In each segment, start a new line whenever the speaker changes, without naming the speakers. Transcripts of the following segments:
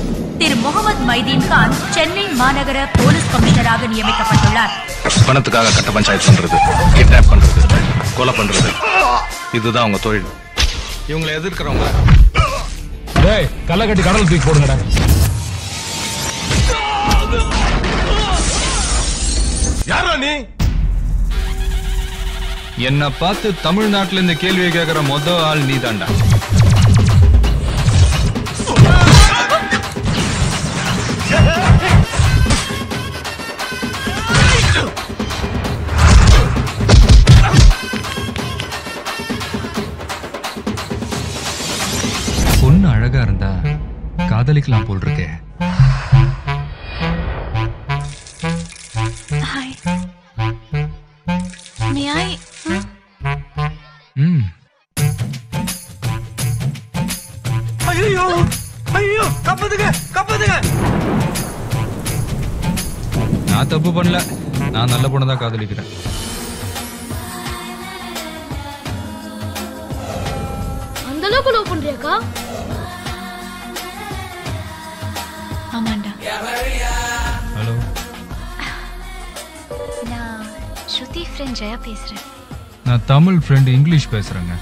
திரு முகமது மைதீன் கான் சென்னை மாநகர போலீஸ் கமிஷனராக நியமிக்கப்பட்டுள்ளார்
பணத்துக்காக கட்ட பஞ்சாயத்து பண்றது கிட்னாப் பண்றது கொலை பண்றது இதுதான் அவங்க தொழில் இவங்களை எதிர்க்கிறவங்க
டேய் கல்லை கட்டி கடல் தூக்கி போடுங்கடா
யாரா நீ
என்ன பார்த்து தமிழ்நாட்டுல இந்த கேள்வியை கேட்கிற மொத ஆள் நீ தாண்டா பொண்ணு அழகா இருந்தா காதலிக்கலாம் போல் இருக்கே
Hi. May I?
ம்
ஐயோ ஐயோ கப்பதுங்க கப்பதுங்க
நான் தப்பு பண்ணல நான் நல்ல பொண்ணை தான் காதலிக்கிறேன்
அந்த அளவுக்கு லவ் பண்றியாக்கா ஆமாண்டா
ஹலோ
நான் ஸ்ருதி ஃப்ரெண்ட் ஜெயா பேசுறேன்
நான் தமிழ் ஃப்ரெண்ட் இங்கிலீஷ் பேசுறேங்க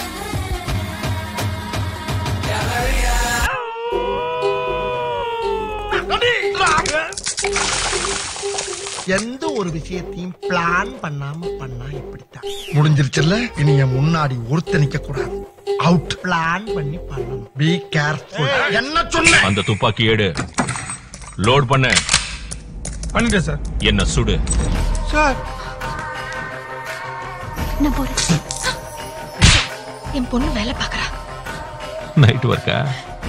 எந்த ஒரு விஷயத்தையும் பிளான் பண்ணாம பண்ணா இப்படித்தான் முடிஞ்சிருச்சுல்ல இனி என் முன்னாடி ஒருத்த நிக்க கூடாது அவுட் பிளான் பண்ணி பண்ணணும் பி கேர்ஃபுல் என்ன சொன்ன
அந்த துப்பாக்கி ஏடு லோட் பண்ண
பண்ணிட்டேன் சார்
என்ன சுடு
சார்
நான் போறேன் என் பொண்ணு வேலை பார்க்கறா
நைட் ஒர்க்கா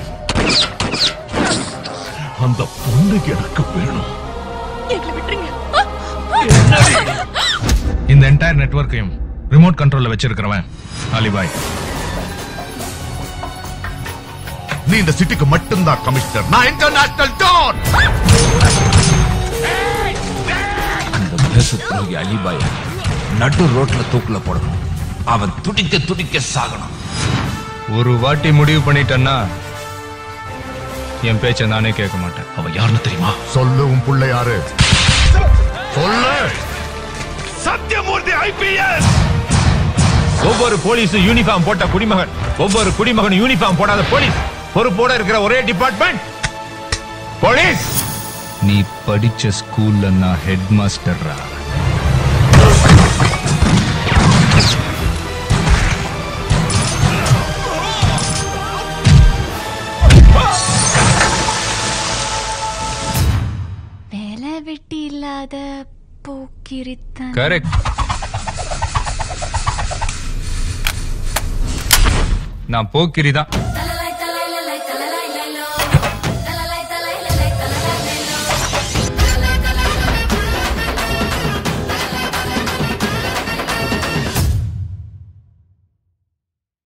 அந்த பொண்ணு எனக்கு வேணும்
எங்களை விட்டுருங்க
இந்த என்டையர் நெட்வொர்க்கையும் ரிமோட் கண்ட்ரோல்ல வச்சிருக்கிறவன் அலிபாய்
நீ இந்த சிட்டிக்கு மட்டும்தான் கமிஷனர் நான் இன்டர்நேஷனல் டான்
அந்த தேச துரோகி அலிபாய் நடு ரோட்ல தூக்குல போடணும் அவன் துடிக்க துடிக்க சாகணும்
ஒரு வாட்டி முடிவு பண்ணிட்டேன்னா என் பேச்சை நானே கேட்க மாட்டேன்
அவன் யாருன்னு தெரியுமா
சொல்லு உன் புள்ள யாரு சொல்லு
சத்யமூர்த்தி ஐபிஎஸ்
ஒவ்வொரு போலீஸ் யூனிஃபார்ம் போட்ட குடிமகன் ஒவ்வொரு குடிமகன் யூனிஃபார்ம் போடாத போலீஸ் பொறுப்போட இருக்கிற ஒரே டிபார்ட்மெண்ட் போலீஸ்
நீ படிச்ச ஸ்கூல்ல நான் ஹெட் மாஸ்டர்ரா
வேலை வெட்டி இல்லாத போக்கிரித்தான்
கரெக்ட் நான் போக்கிரி தான்